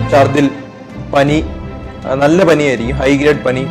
ഛർദിൽ പനി ആ, നല്ല പനിയായിരിക്കും ഹൈ ഗ്രേഡ് പനി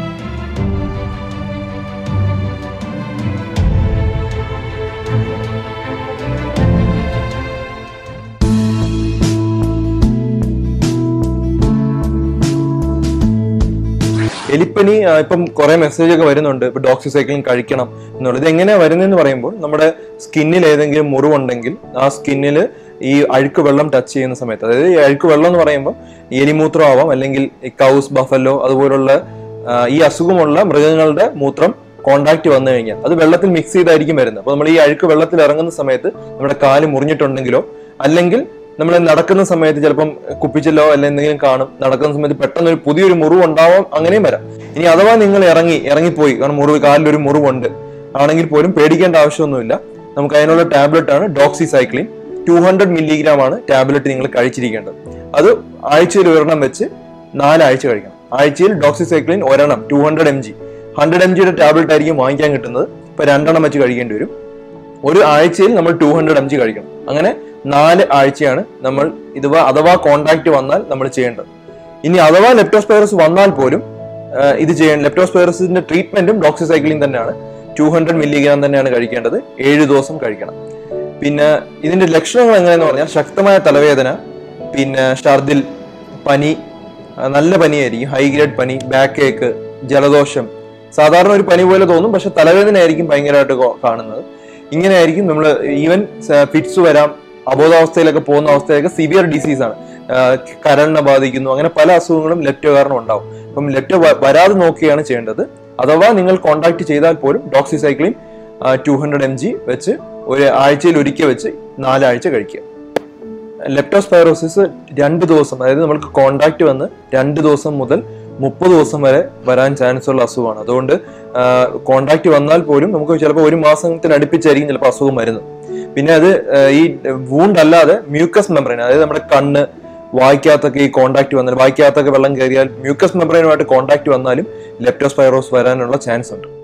എലിപ്പനി ആ, ഇപ്പം കുറെ മെസ്സേജ് ഒക്കെ വരുന്നുണ്ട് ഇപ്പൊ ഡോക്സിസൈക്ലിൻ കഴിക്കണം എന്നുള്ളത് ഇത് എങ്ങനെയാ വരുന്നതെന്ന് പറയുമ്പോൾ നമ്മുടെ സ്കിന്നിൽ ഏതെങ്കിലും മുറിവുണ്ടെങ്കിൽ ആ സ്കിന്നിൽ ഈ അഴുക്ക് വെള്ളം ടച്ച് ചെയ്യുന്ന സമയത്ത് അതായത് ഈ അഴുക്ക് വെള്ളം എന്ന് പറയുമ്പോൾ എലിമൂത്രം ആവാം അല്ലെങ്കിൽ ഈ കൗസ് ബഫല്ലോ അതുപോലുള്ള ആ, ഈ അസുഖമുള്ള മൃഗങ്ങളുടെ മൂത്രം കോണ്ടാക്ട് വന്നു കഴിഞ്ഞാൽ അത് വെള്ളത്തിൽ മിക്സ് ചെയ്തായിരിക്കും വരുന്നത് അപ്പൊ നമ്മൾ ഈ അഴുക്ക് വെള്ളത്തിൽ ഇറങ്ങുന്ന സമയത്ത് നമ്മുടെ കാല് മുറിഞ്ഞിട്ടുണ്ടെങ്കിലോ അല്ലെങ്കിൽ നമ്മൾ നടക്കുന്ന സമയത്ത് ചിലപ്പം കുപ്പിച്ചിലോ അല്ല എന്തെങ്കിലും കാണും നടക്കുന്ന സമയത്ത് പെട്ടെന്ന് ഒരു പുതിയൊരു മുറിവ് ഉണ്ടാവാം അങ്ങനെയും വരാം ഇനി അഥവാ നിങ്ങൾ ഇറങ്ങി ഇറങ്ങിപ്പോയി കാരണം മുറിവ് കാലിൽ ഒരു മുറിവുണ്ട് ആണെങ്കിൽ പോലും പേടിക്കേണ്ട ആവശ്യമൊന്നുമില്ല നമുക്ക് അതിനുള്ള ടാബ്ലറ്റ് ആണ് ഡോക്സിസൈക്ലിൻ ടു ഹൺഡ്രഡ് മില്ലിഗ്രാം ആണ് ടാബ്ലറ്റ് നിങ്ങൾ കഴിച്ചിരിക്കേണ്ടത് അത് ആഴ്ചയിൽ ഒരെണ്ണം വെച്ച് നാലാഴ്ച കഴിക്കണം ആഴ്ചയിൽ ഡോക്സിസൈക്ലിൻ ഒരെണ്ണം two hundred M G hundred M ജിയുടെ ടാബ്ലറ്റ് ആയിരിക്കും വാങ്ങിക്കാൻ കിട്ടുന്നത് ഇപ്പൊ രണ്ടെണ്ണം വെച്ച് കഴിക്കേണ്ടി വരും ഒരു ആഴ്ചയിൽ നമ്മൾ ടു ഹൺഡ്രഡ് എം ജി കഴിക്കണം അങ്ങനെ നാല് ആഴ്ചയാണ് നമ്മൾ ഇത് അഥവാ കോണ്ടാക്ട് വന്നാൽ നമ്മൾ ചെയ്യേണ്ടത് ഇനി അഥവാ ലെപ്റ്റോസ്പൈറസ് വന്നാൽ പോലും ആ, ഇത് ചെയ്യണം ലെപ്റ്റോസ്പൈറസിന്റെ ട്രീറ്റ്മെന്റും ഡോക്സിസൈക്ലിൻ തന്നെയാണ് ടു ഹൺഡ്രഡ് മില്ലിഗ്രാം തന്നെയാണ് കഴിക്കേണ്ടത് ഏഴ് ദിവസം കഴിക്കണം പിന്നെ ഇതിന്റെ ലക്ഷണങ്ങൾ എങ്ങനെയെന്ന് പറഞ്ഞാൽ ശക്തമായ തലവേദന പിന്നെ ഛർദിൽ പനി ആ, നല്ല പനിയായിരിക്കും ഹൈ ഗ്രേഡ് പനി ബാക്ക് ഏക്ക് ജലദോഷം സാധാരണ ഒരു പനി പോലെ തോന്നും പക്ഷെ തലവേദന ആയിരിക്കും ഭയങ്കരമായിട്ട് കോ- കാണുന്നത് ഇങ്ങനെയായിരിക്കും നമ്മൾ ഈവൻ ഫിറ്റ്സ് വരാം അബോധാവസ്ഥയിലൊക്കെ പോകുന്ന അവസ്ഥയൊക്കെ സിവിയർ ഡിസീസ് ആണ് ആഹ് കരളിനെ ബാധിക്കുന്നു അങ്ങനെ പല അസുഖങ്ങളും ലെപ്റ്റോ കാരണം ഉണ്ടാവും അപ്പം ലെപ്റ്റോ വ- വരാതെ നോക്കുകയാണ് ചെയ്യേണ്ടത് അഥവാ നിങ്ങൾ കോണ്ടാക്ട് ചെയ്താൽ പോലും doxycycline two hundred M G വെച്ച് ഒരു ആഴ്ചയിൽ ഒരിക്കൽ വെച്ച് നാലാഴ്ച കഴിക്കുക ലെപ്റ്റോസ്പൈറോസിസ് രണ്ട് ദിവസം അതായത് നമ്മൾക്ക് കോണ്ടാക്ട് വന്ന് രണ്ട് ദിവസം മുതൽ മുപ്പത് ദിവസം വരെ വരാൻ ചാൻസ് ഉള്ള അസുഖമാണ് അതുകൊണ്ട് കോണ്ടാക്ട് വന്നാൽ പോലും നമുക്ക് ചിലപ്പോൾ ഒരു മാസത്തിനടുപ്പിച്ചായിരിക്കും ചിലപ്പോൾ അസുഖം വരുന്നത് പിന്നെ അത് ആ, ഈ വൂണ്ട് അല്ലാതെ മ്യൂക്കസ് മെമ്പറൈൻ അതായത് നമ്മുടെ കണ്ണ് വായിക്കകത്തൊക്കെ ഈ കോണ്ടാക്ട് വന്നാൽ വായിക്കകത്തൊക്കെ വെള്ളം കയറിയാൽ മ്യൂക്കസ് മെമ്പറൈനുമായിട്ട് കോണ്ടാക്ട് വന്നാലും ലെപ്റ്റോസ്പൈറോസ് വരാനുള്ള ചാൻസ് ഉണ്ട്